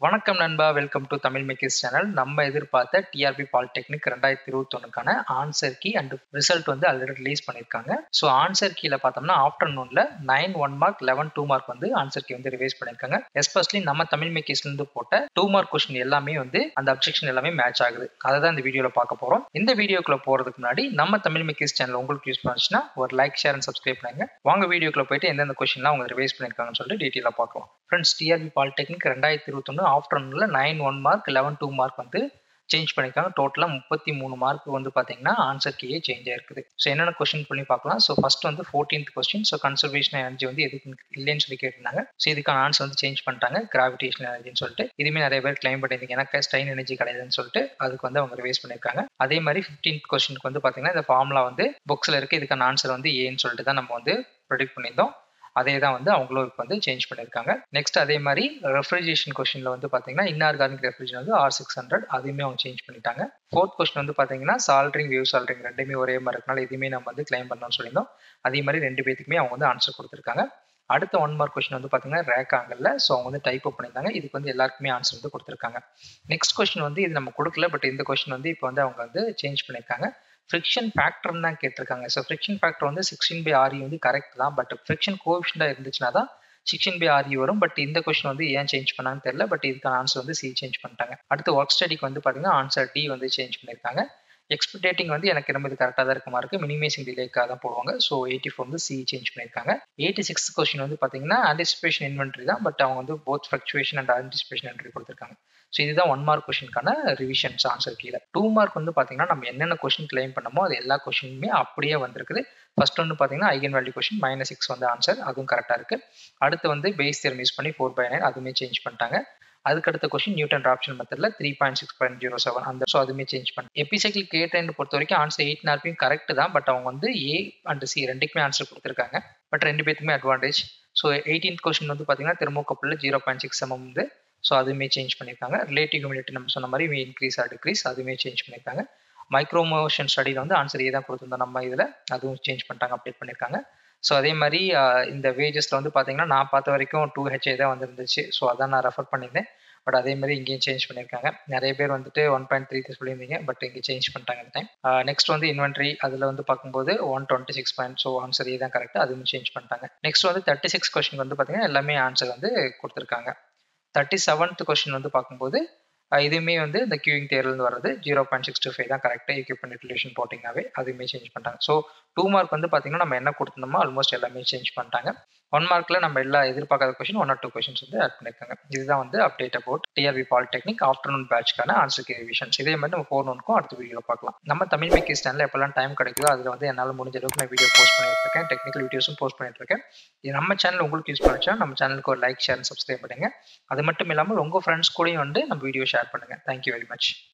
வணக்கம் நண்பா welcome to Tamil makers channel நம்ம எதிர்பார்த்த டிஆர்பி பாலிடெக்னிக் ரெண்டாயிரத்தி இருபத்தொன்னுக்கான ஆன்சர் கீ அண்ட் ரிசல்ட் வந்து ஆல்ரெடி ரிலீஸ் பண்ணியிருக்காங்க ஸோ ஆன்சர் கீழ பார்த்தோம்னா ஆஃப்டர்நூன்ல nine one mark eleven two mark வந்து ஆன்சர் கீ வந்து ரிவைஸ் பண்ணியிருக்காங்க எஸ்பெஷலி நம்ம தமிழ் மேக்கர்ஸ்ல இருந்து போட்ட டூ மார்க் கொஸ்டின் எல்லாமே வந்து அந்த அப்ஜெக்ஷன் எல்லாமே மேட்ச் ஆகுது அதை தான் இந்த வீடியோல பார்க்க போறோம் இந்த வீடியோக்குள்ள போறதுக்கு முன்னாடி நம்ம தமிழ் மேக்கர்ஸ் சேனல் உங்களுக்கு யூஸ் பண்ணுச்சுன்னா ஒரு லைக் ஷேர் அண்ட் சப்ஸ்கிரைப் பண்ணுங்க வாங்க வீடியோக்குள்ள போயிட்டு எந்தெந்த கொஸ்டின்லாம் அவங்க ரிவைஸ் பண்ணியிருக்காங்கன்னு சொல்லிட்டு டீட்டெயிலாக பார்க்கலாம் ஃப்ரெண்ட்ஸ் டிஆர்பி பாலிடெக்னிக் ரெண்டாயிரத்தி இருபத்தொன்று ஆஃப்டர்நூனில் nine one mark eleven two mark வந்து சேஞ்ச் பண்ணியிருக்காங்க டோட்டலாக முப்பத்தி மூணு மார்க் வந்து பார்த்தீங்கன்னா ஆன்சர் கீயே சேஞ்ச் ஆயிருக்குது ஸோ என்னென்ன கொஸ்டின் பண்ணி பார்க்கலாம் ஸோ ஃபர்ஸ்ட் வந்து fourteenth question so conservation energy வந்து எதுக்கு இல்லைன்னு சொல்லி கேட்டிருந்தாங்க ஸோ இதுக்கான ஆன்சர் வந்து சேஞ்ச் பண்ணிட்டாங்க கிராவிடேஷன் எனர்ஜின்னு சொல்லிட்டு இதுவுமே நிறைய பேர் கிளைம் பண்ணியிருந்தீங்க எனக்கு ஸ்டைன் எனர்ஜி கிடையாதுன்னு சொல்லிட்டு அதுக்கு வந்து அவங்க ரிவைஸ் பண்ணியிருக்காங்க அதே மாதிரி ஃபிஃப்டீன்த் கொஸ்டினுக்கு வந்து பார்த்தீங்கன்னா இந்த ஃபார்முலா வந்து புக்ஸில் இருக்குது இதுக்கான ஆன்சர் வந்து ஏன்னு சொல்லிட்டு தான் நம்ம வந்து ப்ரொடியூட் பண்ணியிருந்தோம் அதே தான் வந்து அவங்களும் இப்போ வந்து சேஞ்ச் பண்ணியிருக்காங்க நெக்ஸ்ட் அதே மாதிரி ரெஃப்ரிஜரேஷன் கொஸ்டினில் வந்து பார்த்தீங்கன்னா இன்ஆர்கானிக் ரெஃப்ரிஜரேஷன் வந்து ஆர் சிக்ஸ் ஹண்ட்ரட் அதுவுமே அவங்க சேஞ்ச் பண்ணிட்டாங்க ஃபோர்த் கொஸ்டின் வந்து பார்த்தீங்கன்னா சால்ட்ரிங் வேவ் சால்ட்ரிங் ரெண்டுமே ஒரே மாதிரி இருக்கனால இதுவுமே நம்ம வந்து கிளைம் பண்ணோம்னு சொல்லியிருந்தோம் அதே மாதிரி ரெண்டு பேத்துக்குமே அவங்க வந்து ஆன்சர் கொடுத்துருக்காங்க அடுத்த ஒன் மார்க் கொஸ்டின் வந்து பார்த்தீங்கன்னா ரேக் ஆங்கல்ல ஸோ அவங்க வந்து டைப் அப் பண்ணியிருந்தாங்க இதுக்கு வந்து எல்லாருக்குமே ஆன்சர் வந்து கொடுத்துருக்காங்க நெக்ஸ்ட் கொஸ்டின் வந்து இது நம்ம கொடுக்கல பட் இந்த கொஸ்டின் வந்து இப்போ வந்து அவங்க வந்து சேஞ்ச் பண்ணியிருக்காங்க ஃப்ரிக்ஷன் ஃபேக்டர்னு தான் கேட்டிருக்காங்க ஸோ ஃப்ரிக்ஷன் ஃபேக்டர் வந்து சிக்ஸ்டீன் பை ஆர்இ வந்து கரெக்ட் தான் பட் ஃப்ரிக்ஷன் கோவிஷனாக இருந்துச்சுன்னா தான் சிக்ஸ்டீன் பை ஆர்இ வரும் பட் இந்த கொஸ்டின் வந்து ஏன் சேஞ்ச் பண்ணாங்கன்னு தெரியல பட் இதுக்கான ஆன்சர் வந்து சி சேஞ்ச் பண்ணிட்டாங்க அடுத்து ஒர்க் ஸ்டடிக்கு வந்து பார்த்தீங்கன்னா ஆன்சர் டி வந்து சேஞ்ச் பண்ணியிருக்காங்க எக்ஸ்பெக்டேட்டிங் வந்து எனக்கு ரொம்ப இது கரெக்டாக தான் இருக்குமா இருக்குது மினிமைசிங் டிலேக்காக தான் போடுவாங்க ஸோ எயிட்டி ஃபோர் வந்து சி சேஞ்ச் பண்ணியிருக்காங்க எயிட்டி சிக்ஸ் கொஸ்டின் வந்து பார்த்தீங்கன்னா ஆன்டிசிபேஷன் இன்வென்ட்ரி தான் பட் அவங்க வந்து both fluctuation and anticipation entry கொடுத்துருக்காங்க ஸோ இதுதான் ஒன் மார்க் கொஸ்டினுக்கான ரிவிஷன்ஸ் ஆன்சர் கீழே டூ மார்க் வந்து பார்த்தீங்கன்னா நம்ம என்னென்ன கொஸ்டின் கிளைம் பண்ணமோ அது எல்லா கொஸ்டினுமே அப்படியே வந்திருக்குது ஃபர்ஸ்ட் வந்து பார்த்தீங்கன்னா eigen value question minus six வந்து ஆன்சர் அதுவும் கரெக்டாக இருக்குது அடுத்து வந்து பேஸ் தியரம் யூஸ் பண்ணி ஃபோர் பை நைன் அதுவுமே சேஞ்ச் பண்ணிட்டாங்க அதுக்கடுத்த கொஸ்டின் நியூட்டன் ஆப்ஷன் மெத்தட்ல three point six point zero seven அந்த ஸோ அதுவுமே சேஞ்ச் பண்ணி எபிசைக்கிள் கே ட்ரெண்ட் பொறுத்த வரைக்கும் ஆன்சர் எயிட் ஆர்பியும் கரெக்ட் தான் பட் அவங்க வந்து ஏ அண்ட் சி ரெண்டுக்குமே ஆன்சர் கொடுத்துருக்காங்க பட் ரெண்டு பேத்துக்குமே அட்வான்டேஜ் ஸோ எயிட்டீன்த் கொஸ்டின் வந்து பார்த்தீங்கன்னா தெர்மோகப்பில் ஜீரோ பாயிண்ட் சிக்ஸ் எம்எம் வந்து ஸோ அதுவுமே சேஞ்ச் பண்ணியிருக்காங்க ரிலேட்டிவ் ஹியூமிலிட்டி நம்ம சொன்ன மாதிரி இன்க்ரீஸ் ஆர் டிக்ரீஸ் அதுவுமே சேஞ்ச் பண்ணியிருக்காங்க மைக்ரோமோஷன் ஸ்டடியில் வந்து ஆன்சர் ஏ தான் கொடுத்துருந்தோம் நம்ம இதில் அதுவும் சேஞ்ச் பண்ணிட்டாங்க அப்டேட் பண்ணியிருக்காங்க ஸோ அதே மாதிரி இந்த வேஜஸில் வந்து பார்த்தீங்கன்னா நான் பார்த்த வரைக்கும் டூ ஹெச்ஏ தான் வந்துருந்துச்சு ஸோ அதான் நான் ரெஃபர் பண்ணியிருந்தேன் பட் அதே மாதிரி இங்கேயும் சேஞ்ச் பண்ணியிருக்காங்க நிறைய பேர் வந்துட்டு ஒன் பாயிண்ட் த்ரீ சொல்லியிருந்தீங்க பட் இங்கே சேஞ்ச் பண்ணிட்டாங்க இந்த டைம் நெக்ஸ்ட் வந்து இன்வென்ட்ரி அதில் வந்து பார்க்கும்போது one twenty six point so answer தான் கரெக்டாக அதுவும் சேஞ்ச் பண்ணிட்டாங்க நெக்ஸ்ட் வந்து தேர்ட்டி சிக்ஸ் கொஸ்டின் வந்து பார்த்தீங்கன்னா எல்லாமே ஆன்சர் வந்து கொடுத்துருக்காங்க தேர்ட்டி செவன்த் கொஸ்டின் வந்து பார்க்கும்போது இதுவுமே வந்து இந்த கியூயிங் தேர்லேருந்து வர்றது zero point six two five தான் கரெக்டாக எக்யூப்மெண்ட் ரிலேஷன் போட்டிங்கனாவே அதுவுமே சேஞ்ச் பண்ணிட்டாங்க ஸோ டூ மார்க் வந்து பார்த்தீங்கன்னா நம்ம என்ன கொடுத்துருந்தோமோ ஆல்மோஸ்ட் எல்லாமே சேஞ்ச் பண்ணிட்டாங்க ஒன் மார்க்கில் நம்ம எல்லா எதிர்பார்க்காத question one or two questions வந்து ஆட் பண்ணியிருக்காங்க இதுதான் வந்து update about TRB polytechnic afternoon பேட்ச்க்கான ஆன்சர் கே ரிவிஷன்ஸ் இதே மாதிரி நம்ம ஃபோர் நோனுக்கும் அடுத்த வீடியோ பார்க்கலாம் நம்ம தமிழ் மேக்கி சேனலில் எப்போல்லாம் டைம் கிடைக்குதோ அதில் வந்து என்னால் முடிஞ்ச அளவுக்கு நான் வீடியோ போஸ்ட் பண்ணிட்டு இருக்கேன் டெக்னிக்கல் வீடியோஸும் போஸ்ட் பண்ணிட்டு இருக்கேன் இது நம்ம சேனல் உங்களுக்கு யூஸ் பண்ணிச்சா நம்ம சேனலுக்கு ஒரு லைக் ஷேர் சப்ஸ்கிரைப் பண்ணுங்க அது மட்டும் இல்லாமல் உங்கள் ஃப்ரெண்ட்ஸ் கூடயும் வந்து நம்ம வீடியோ ஷேர் பண்ணுங்க தேங்க்யூ வெரி மச்